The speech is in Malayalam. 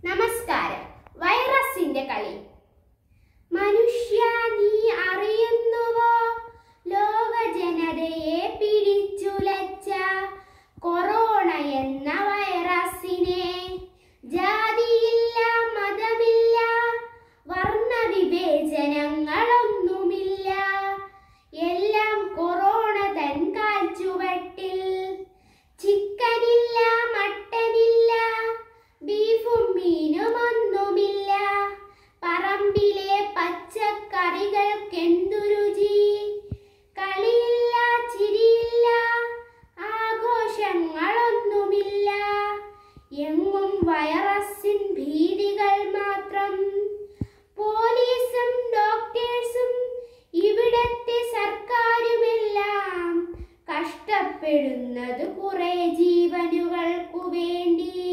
നമസ്കാരം വൈറസിന്റെ കളി മനുഷ്യ നീ അറിയുന്നുവോ ലോക ജനതയെ പിടിച്ചുലച്ച കൊറോണ എന്ന വൈറസിനെ ജാതിയില്ല മതമില്ല വർണ്ണ വിവേചനങ്ങളൊന്നുമില്ല എല്ലാം കൊറോണ തൻ കാൽച്ചുവട്ടിൽ ചിക്കനില്ല മട്ടനില്ല ബീഫും മീനും ഒന്നുമില്ല പറമ്പിലെ പച്ചക്കറികൾക്കെന്തു രുചി കളിയില്ല ചിരിയില്ല ആഘോഷങ്ങളൊന്നുമില്ല എങ്ങും വൈറസിൻ ഭീതികൾ മാത്രം പോലീസും ഡോക്ടേഴ്സും ഇവിടത്തെ സർക്കാരുമെല്ലാം കഷ്ടപ്പെടുന്നത് കുറെ ജീവനുകൾക്കു വേണ്ടി